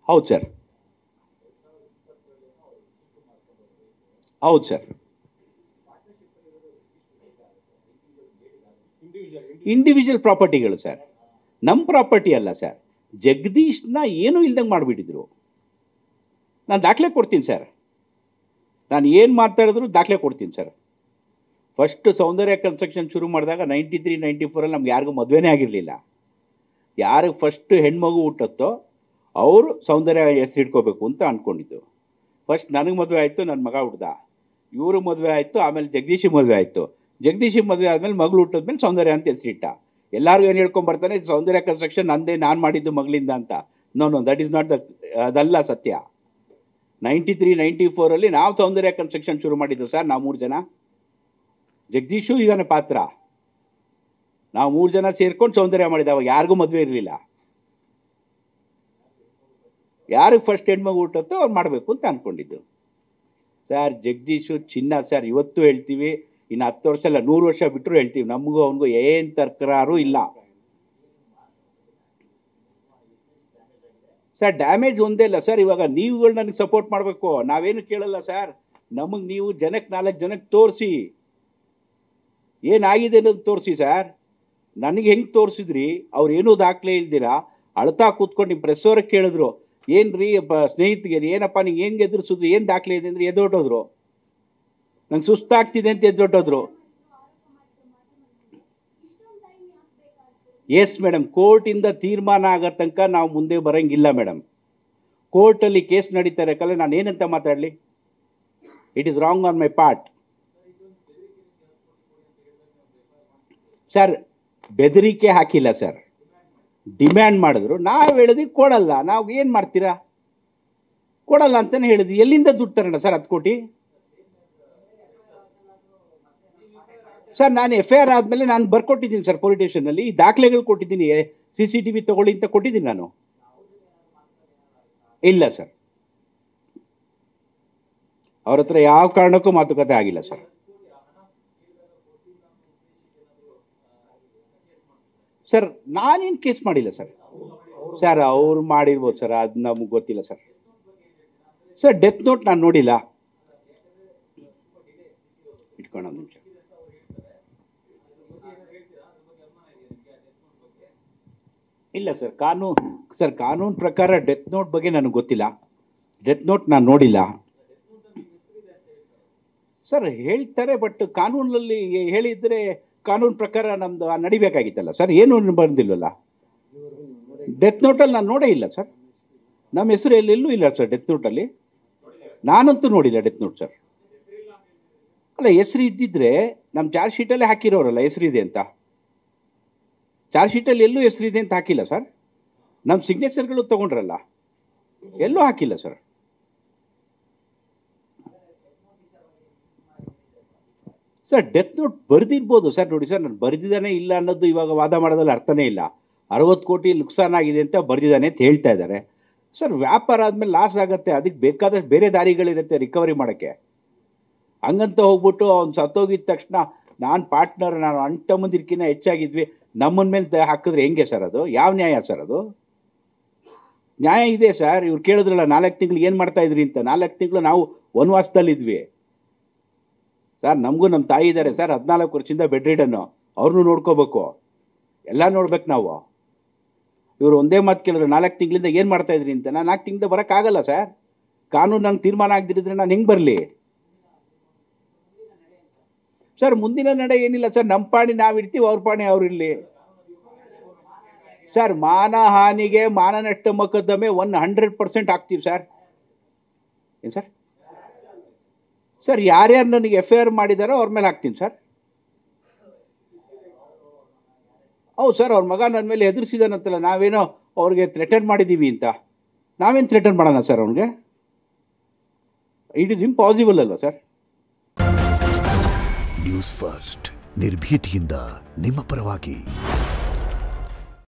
ಹೌದು ಸರ್ ಹೌದು sir individual ಪ್ರಾಪರ್ಟಿಗಳು ಸರ್ ನಮ್ಮ ಪ್ರಾಪರ್ಟಿ ಅಲ್ಲ ಸರ್ ಜಗದೀಶ್ನ ಏನೂ ಇಲ್ದಂಗೆ ಮಾಡಿಬಿಟ್ಟಿದ್ರು ನಾನು ದಾಖಲೆ ಕೊಡ್ತೀನಿ ಸರ್ ನಾನು ಏನು ಮಾತಾಡಿದ್ರು ದಾಖಲೆ ಕೊಡ್ತೀನಿ ಸರ್ ಫಸ್ಟ್ ಸೌಂದರ್ಯ ಕನ್ಸ್ಟ್ರಕ್ಷನ್ ಶುರು ಮಾಡಿದಾಗ ನೈಂಟಿ ತ್ರೀ ನೈಂಟಿ ಫೋರಲ್ಲಿ ನಮ್ಗೆ ಯಾರಿಗೂ ಮದುವೆನೇ ಆಗಿರಲಿಲ್ಲ ಯಾರಿಗೆ ಫಸ್ಟ್ ಹೆಣ್ಮಗು ಹುಟ್ಟತ್ತೋ ಅವರು ಸೌಂದರ್ಯ ಹೆಸರು ಇಟ್ಕೋಬೇಕು ಅಂತ ಅಂದ್ಕೊಂಡಿದ್ದು ಫಸ್ಟ್ ನನಗೆ ಮದುವೆ ಆಯಿತು ನನ್ನ ಮಗ ಹುಡ್ದ ಇವರು ಮದುವೆ ಆಯಿತು ಆಮೇಲೆ ಜಗದೀಶಿಗೆ ಮದುವೆ ಆಯಿತು ಜಗದೀಶಿಗೆ ಮದುವೆ ಆದಮೇಲೆ ಮಗಳು ಹುಟ್ಟಿದ್ಮೇಲೆ ಸೌಂದರ್ಯ ಅಂತ ಹೆಸರಿಟ್ಟ ಎಲ್ಲರಿಗೂ ಏನು ಹೇಳ್ಕೊಂಬರ್ತಾನೆ ಸೌಂದರ್ಯ ಕನ್ಸ್ಟ್ರಕ್ಷನ್ ನಂದೇ ನಾನು ಮಾಡಿದ್ದು ಮಗಳಿಂದ ಅಂತ no no that is not the ಅದಲ್ಲ ಸತ್ಯ ನೈಂಟಿ ತ್ರೀ ನೈಂಟಿ ಫೋರಲ್ಲಿ ನಾವು ಸೌಂದರ್ಯ ಕನ್ಸ್ಟ್ರಕ್ಷನ್ ಶುರು ಮಾಡಿದ್ದು ಸರ್ ನಾವು ಮೂರು ಜನ ಜಗದೀಶು ಇದಾನೆ ಪಾತ್ರ ನಾವು ಮೂರು ಜನ ಸೇರ್ಕೊಂಡು ಸೌಂದರ್ಯ ಮಾಡಿದ ಅವಾಗ ಯಾರಿಗೂ ಮದುವೆ ಇರಲಿಲ್ಲ ಯಾರಿಗೆ ಫಸ್ಟ್ ಹೆಣ್ಮಗು ಹುಟ್ಟತ್ತೋ ಅವ್ರು ಮಾಡಬೇಕು ಅಂತ ಅಂದ್ಕೊಂಡಿದ್ದು ಸರ್ ಜಗದೀಶು ಚಿನ್ನ ಸರ್ ಇವತ್ತು ಹೇಳ್ತೀವಿ ಇನ್ನು ಹತ್ತು ವರ್ಷ ಅಲ್ಲ ನೂರು ವರ್ಷ ಬಿಟ್ಟರು ಹೇಳ್ತೀವಿ ನಮಗೂ ಅವನಿಗೂ ಏನು ತಕರಾರು ಇಲ್ಲ ಸರ್ ಡ್ಯಾಮೇಜ್ ಒಂದೇ ಇಲ್ಲ ಸರ್ ಇವಾಗ ನೀವುಗಳು ನನಗೆ ಸಪೋರ್ಟ್ ಮಾಡಬೇಕು ನಾವೇನು ಕೇಳಲ್ಲ ಸರ್ ನಮಗೆ ನೀವು ಜನಕ್ಕೆ ನಾಲ್ಕು ಜನಕ್ಕೆ ತೋರಿಸಿ ಏನಾಗಿದೆ ಅನ್ನೋದು ತೋರಿಸಿ ಸರ್ ನನಗೆ ಹೆಂಗೆ ತೋರಿಸಿದ್ರಿ ಅವ್ರು ಏನೂ ದಾಖಲೆ ಇಲ್ದಿರಾ ಅಳ್ತಾ ಕೂತ್ಕೊಂಡು ನಿಮ್ಮ ಪ್ರೆಸ್ ಅವ್ರಿಗೆ ಕೇಳಿದ್ರು ಏನು ರೀ ಸ್ನೇಹಿತಿಗೆ ಏನಪ್ಪ ನಿಂಗೆ ಹೆಂಗೆ ಎದುರಿಸಿದ್ರು ಏನು ದಾಖಲೆ ಇದೆ ಅಂದರೆ ಎದ್ದೊಟ್ಟೋದ್ರು ನಂಗೆ ಸುಸ್ತಾಗ್ತಿದೆ ಅಂತ ಎದ್ದೊಟ್ಟೋದ್ರು ಎಸ್ ಮೇಡಮ್ ಕೋರ್ಟಿಂದ ತೀರ್ಮಾನ ಆಗೋ ತನಕ ನಾವು ಮುಂದೆ ಬರೋಂಗಿಲ್ಲ ಮೇಡಮ್ ಕೋರ್ಟಲ್ಲಿ ಕೇಸ್ ನಡೀತಾ ಇರಕ್ಕಲ್ಲ ನಾನು ಏನಂತ ಮಾತಾಡಲಿ it is wrong on my part sir ಬೆದರಿಕೆ ಹಾಕಿಲ್ಲ ಸರ್ ಡಿಮ್ಯಾಂಡ್ ಮಾಡಿದ್ರು ನಾವು ಹೇಳಿದ್ವಿ ಕೊಡಲ್ಲ ನಾವು ಏನು ಮಾಡ್ತೀರಾ ಕೊಡಲ್ಲ ಅಂತಲೇ ಹೇಳಿದ್ವಿ ಎಲ್ಲಿಂದ ದುಡ್ಡು ತರೋಣ ಸರ್ ಹತ್ತು ಕೋಟಿ ಸರ್ ನಾನು ಎಫ್ ಐ ಆರ್ ಆದಮೇಲೆ ನಾನು ಬರ್ಕೊಟ್ಟಿದ್ದೀನಿ ಸರ್ ಪೊಲೀಸ್ ಸ್ಟೇಷನಲ್ಲಿ ಈ ದಾಖಲೆಗಳು ಕೊಟ್ಟಿದ್ದೀನಿ ಸಿ ಸಿ ಟಿ ವಿ ತೊಗೊಳ್ಳಿ ಅಂತ ಕೊಟ್ಟಿದ್ದೀನಿ ನಾನು ಇಲ್ಲ ಸರ್ ಅವ್ರ ಹತ್ರ ಯಾವ ಕಾರಣಕ್ಕೂ ಮಾತುಕತೆ ಆಗಿಲ್ಲ ಸರ್ ಸರ್ ನಾನೇನು ಕೇಸ್ ಮಾಡಿಲ್ಲ ಸರ್ ಸರ್ ಅವ್ರು ಮಾಡಿರ್ಬೋದು ಸರ್ ಅದು ನಮಗೆ ಗೊತ್ತಿಲ್ಲ ಸರ್ ಸರ್ ಡೆತ್ ನೋಟ್ ನಾನು ನೋಡಿಲ್ಲ ಇಟ್ಕೊಳ್ಳೋ ಒಂದು ನಿಮಿಷ ಇಲ್ಲ ಸರ್ ಕಾನೂನು ಸರ್ ಕಾನೂನು ಪ್ರಕಾರ ಡೆತ್ ನೋಟ್ ಬಗ್ಗೆ ನನಗೆ ಗೊತ್ತಿಲ್ಲ ಡೆತ್ ನೋಟ್ ನಾನು ನೋಡಿಲ್ಲ ಸರ್ ಹೇಳ್ತಾರೆ ಬಟ್ ಕಾನೂನಲ್ಲಿ ಹೇಳಿದ್ರೆ ಕಾನೂನು ಪ್ರಕಾರ ನಮ್ದು ನಡಿಬೇಕಾಗಿತ್ತಲ್ಲ ಸರ್ ಏನು ಬಂದಿಲ್ಲಲ್ಲ ಡೆತ್ ನೋಟಲ್ಲಿ ನಾನು ನೋಡೇ ಇಲ್ಲ ಸರ್ ನಮ್ಮ ಹೆಸರು ಎಲ್ಲೆಲ್ಲೂ ಇಲ್ಲ ಸರ್ ಡೆತ್ ನೋಟಲ್ಲಿ ನಾನಂತೂ ನೋಡಿಲ್ಲ ಡೆತ್ ನೋಟ್ ಸರ್ ಅಲ್ಲ ಹೆಸರು ಇದ್ದಿದ್ರೆ ನಮ್ಮ ಚಾರ್ಜ್ ಶೀಟಲ್ಲೇ ಹಾಕಿರೋರಲ್ಲ ಹೆಸರಿದೆ ಅಂತ ಚಾರ್ಜ್ ಶೀಟಲ್ಲಿ ಎಲ್ಲೂ ಹೆಸರಿದೆ ಅಂತ ಹಾಕಿಲ್ಲ ಸರ್ ನಮ್ಮ ಸಿಗ್ನೇಚರ್ಗಳು ತೊಗೊಂಡ್ರಲ್ಲ ಎಲ್ಲೂ ಹಾಕಿಲ್ಲ ಸರ್ ಸರ್ ಡೆತ್ ನೋಟ್ ಬರೆದಿರ್ಬೋದು ಸರ್ ನೋಡಿ ಸರ್ ನಾನು ಬರೆದಿದ್ದಾನೆ ಇಲ್ಲ ಅನ್ನೋದು ಇವಾಗ ವಾದ ಮಾಡೋದ್ರಲ್ಲಿ ಅರ್ಥನೇ ಇಲ್ಲ ಅರವತ್ತು ಕೋಟಿ ನುಕ್ಸಾನ್ ಆಗಿದೆ ಅಂತ ಬರೆದಿದ್ದಾನೆ ಅಂತ ಹೇಳ್ತಾ ಇದ್ದಾರೆ ಸರ್ ವ್ಯಾಪಾರ ಆದಮೇಲೆ ಲಾಸ್ ಆಗುತ್ತೆ ಅದಕ್ಕೆ ಬೇಕಾದಷ್ಟು ಬೇರೆ ದಾರಿಗಳಿರುತ್ತೆ ರಿಕವರಿ ಮಾಡೋಕ್ಕೆ ಹಂಗಂತ ಹೋಗ್ಬಿಟ್ಟು ಅವ್ನು ಸತ್ತೋಗಿದ ತಕ್ಷಣ ನಾನು ಪಾರ್ಟ್ನರ್ ನಾನು ಅಂಟಮ್ಮಂದಿರ್ಕಿನ್ನ ಹೆಚ್ಚಾಗಿದ್ವಿ ನಮ್ಮನ ಮೇಲೆ ಹಾಕಿದ್ರೆ ಹೆಂಗೆ ಸರ್ ಅದು ಯಾವ ನ್ಯಾಯ ಸರ್ ಅದು ನ್ಯಾಯ ಇದೆ ಸರ್ ಇವ್ರು ಕೇಳಿದ್ರಲ್ಲ ನಾಲ್ಕು ತಿಂಗಳು ಏನು ಮಾಡ್ತಾ ಇದ್ರಿ ಅಂತ ನಾಲ್ಕು ತಿಂಗಳು ನಾವು ವನವಾಸದಲ್ಲಿದ್ವಿ ಸರ್ ನಮಗೂ ನಮ್ಮ ತಾಯಿ ಇದ್ದಾರೆ ಸರ್ ಹದಿನಾಲ್ಕು ವರ್ಷದಿಂದ ಬೆಡ್ ರಿಡನ್ನು ಅವ್ರನ್ನೂ ನೋಡ್ಕೋಬೇಕು ಎಲ್ಲ ನೋಡ್ಬೇಕು ನಾವು ಇವರು ಒಂದೇ ಮಾತು ಕೇಳಿದ್ರು ನಾಲ್ಕು ತಿಂಗಳಿಂದ ಏನು ಮಾಡ್ತಾ ಇದ್ರಿ ಅಂತ ನಾನು ನಾಲ್ಕು ತಿಂಗಳಿಂದ ಬರೋಕ್ಕಾಗಲ್ಲ ಸರ್ ಕಾನೂನು ನಂಗೆ ತೀರ್ಮಾನ ಆಗದಿರಿದ್ರೆ ನಾನು ಹೆಂಗೆ ಬರಲಿ ಸರ್ ಮುಂದಿನ ನಡೆ ಏನಿಲ್ಲ ಸರ್ ನಮ್ಮ ಪಾಣಿ ನಾವು ಇರ್ತೀವಿ ಅವ್ರ ಪಾಣಿ ಅವ್ರು ಇರಲಿ ಸರ್ ಮಾನಹಾನಿಗೆ ಮಾನನಷ್ಟ ಮೊಕದ್ದಮೆ ಒನ್ ಹಂಡ್ರೆಡ್ ಪರ್ಸೆಂಟ್ ಹಾಕ್ತೀವಿ ಸರ್ ಏನು ಸರ್ ಸರ್ ಯಾರ್ಯಾರು ನನಗೆ ಎಫ್ ಐ ಆರ್ ಮಾಡಿದಾರೋ ಅವ್ರ ಮೇಲೆ ಹಾಕ್ತೀನಿ ಸರ್ ಹೌದು ಸರ್ ಅವ್ರ ಮಗ ನನ್ನ ಮೇಲೆ ಹೆದರ್ಸಿದಾನಂತಲ್ಲ ನಾವೇನೋ ಅವ್ರಿಗೆ ಥ್ರೆಟನ್ ಮಾಡಿದ್ದೀವಿ ಅಂತ ನಾವೇನು ಥ್ರೆಟನ್ ಮಾಡೋಣ ಸರ್ ಅವ್ನಿಗೆ ಇಟ್ ಈಸ್ ಇಂಪಾಸಿಬಲ್ ಅಲ್ವಾ ಸರ್ ನ್ಯೂಸ್ ಫಸ್ಟ್ ನಿರ್ಭೀತಿಯಿಂದ ನಿಮ್ಮ ಪರವಾಗಿ